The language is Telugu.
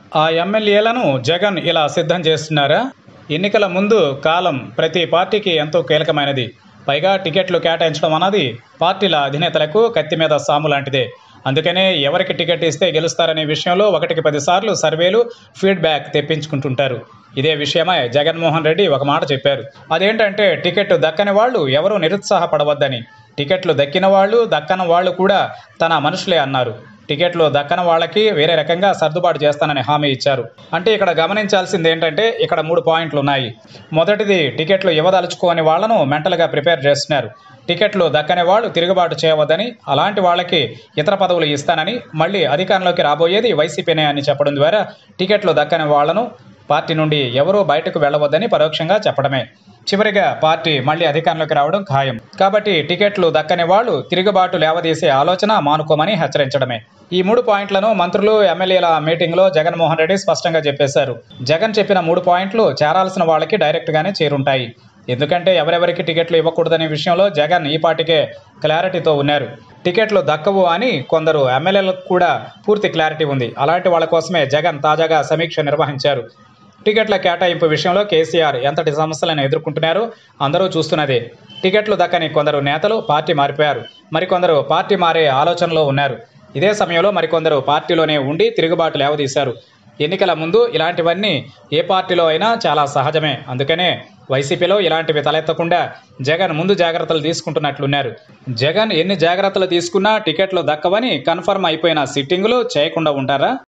ఆ ఎమ్మెల్యేలను జగన్ ఇలా సిద్ధం చేస్తున్నారా ఎన్నికల ముందు కాలం ప్రతి పార్టీకి ఎంతో కీలకమైనది పైగా టికెట్లు కేటాయించడం అన్నది పార్టీల అధినేతలకు కత్తి మీద సాము లాంటిదే అందుకనే ఎవరికి టికెట్ ఇస్తే గెలుస్తారనే విషయంలో ఒకటికి పదిసార్లు సర్వేలు ఫీడ్బ్యాక్ తెప్పించుకుంటుంటారు ఇదే విషయమై జగన్మోహన్ రెడ్డి ఒక మాట చెప్పారు అదేంటంటే టికెట్ దక్కని వాళ్ళు ఎవరూ నిరుత్సాహపడవద్దని టికెట్లు దక్కిన వాళ్ళు దక్కని వాళ్ళు కూడా తన మనుషులే అన్నారు టికెట్లు దక్కన వాళ్ళకి వేరే రకంగా సర్దుబాటు చేస్తానని హామీ ఇచ్చారు అంటే ఇక్కడ గమనించాల్సింది ఏంటంటే ఇక్కడ మూడు పాయింట్లు ఉన్నాయి మొదటిది టికెట్లు ఇవ్వదలుచుకోని వాళ్లను మెంటల్గా ప్రిపేర్ చేస్తున్నారు టికెట్లు దక్కని వాళ్ళు తిరుగుబాటు చేయవద్దని అలాంటి వాళ్ళకి ఇతర పదవులు ఇస్తానని మళ్ళీ అధికారంలోకి రాబోయేది వైసీపీనే అని చెప్పడం ద్వారా టికెట్లు దక్కని వాళ్లను పార్టీ నుండి ఎవరూ బయటకు వెళ్ళవద్దని పరోక్షంగా చెప్పడమే చివరిగా పార్టీ మళ్ళీ అధికారంలోకి రావడం ఖాయం కాబట్టి టికెట్లు దక్కని వాళ్ళు తిరుగుబాటు లేవదీసే ఆలోచన మానుకోమని హెచ్చరించడమే ఈ మూడు పాయింట్లను మంత్రులు ఎమ్మెల్యేల మీటింగ్లో జగన్మోహన్ రెడ్డి స్పష్టంగా చెప్పేశారు జగన్ చెప్పిన మూడు పాయింట్లు చేరాల్సిన వాళ్ళకి డైరెక్ట్గానే చేరుంటాయి ఎందుకంటే ఎవరెవరికి టికెట్లు ఇవ్వకూడదనే విషయంలో జగన్ ఈ పాటికే క్లారిటీతో ఉన్నారు టికెట్లు దక్కవు అని కొందరు ఎమ్మెల్యేలకు కూడా పూర్తి క్లారిటీ ఉంది అలాంటి వాళ్ళ కోసమే జగన్ తాజాగా సమీక్ష నిర్వహించారు టికెట్ల కేటాయింపు విషయంలో కేసీఆర్ ఎంతటి సమస్యలను ఎదుర్కొంటున్నారో అందరూ చూస్తున్నదే టికెట్లు దక్కని కొందరు నేతలు పార్టీ మారిపోయారు మరికొందరు పార్టీ మారే ఆలోచనలో ఉన్నారు ఇదే సమయంలో మరికొందరు పార్టీలోనే ఉండి తిరుగుబాటు లేవదీశారు ఎన్నికల ముందు ఇలాంటివన్నీ ఏ పార్టీలో అయినా చాలా సహజమే అందుకనే వైసీపీలో ఇలాంటివి తలెత్తకుండా జగన్ ముందు జాగ్రత్తలు తీసుకుంటున్నట్లున్నారు జగన్ ఎన్ని జాగ్రత్తలు తీసుకున్నా టికెట్లు దక్కవని కన్ఫర్మ్ అయిపోయిన సిట్టింగులు చేయకుండా ఉంటారా